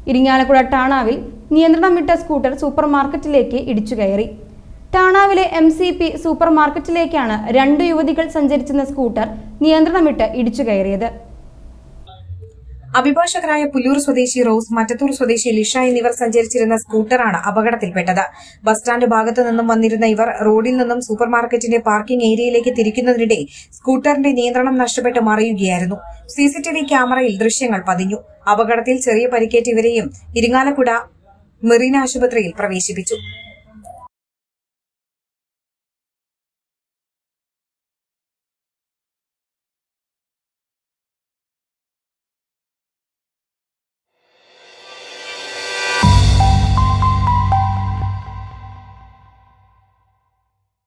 ഇരിങ്ങാലക്കുട ടാണാവിൽ നിയന്ത്രണം വിട്ട scooter super മാർക്കറ്റിലേക്ക് ഇടിച്ചു കയറി ടാണാവിലെ എം സി പി സൂപ്പർ മാർക്കറ്റിലേക്കാണ് രണ്ട് യുവതികൾ സഞ്ചരിച്ചിരുന്ന സ്കൂട്ടർ നിയന്ത്രണം വിട്ട് ഇടിച്ചു കയറിയത് അഭിഭാഷകരായ പുല്ലൂർ സ്വദേശി റോസ് മറ്റത്തൂർ സ്വദേശി ലിഷ എന്നിവർ സഞ്ചരിച്ചിരുന്ന സ്കൂട്ടറാണ് അപകടത്തിൽപ്പെട്ടത് ബസ് സ്റ്റാൻഡ് ഭാഗത്തു നിന്നും വന്നിരുന്ന ഇവർ റോഡിൽ നിന്നും സൂപ്പർ മാർക്കറ്റിന്റെ പാർക്കിംഗ് ഏരിയയിലേക്ക് തിരിക്കുന്നതിനിടെ സ്കൂട്ടറിന്റെ നിയന്ത്രണം നഷ്ടപ്പെട്ട് മറിയുകയായിരുന്നു സിസിടിവി ക്യാമറയിൽ ദൃശ്യങ്ങൾ പതിഞ്ഞു അപകടത്തിൽ ചെറിയ പരിക്കേറ്റ ഇവരെയും ഇരിങ്ങാലക്കുട മെറീന ആശുപത്രിയിൽ പ്രവേശിപ്പിച്ചു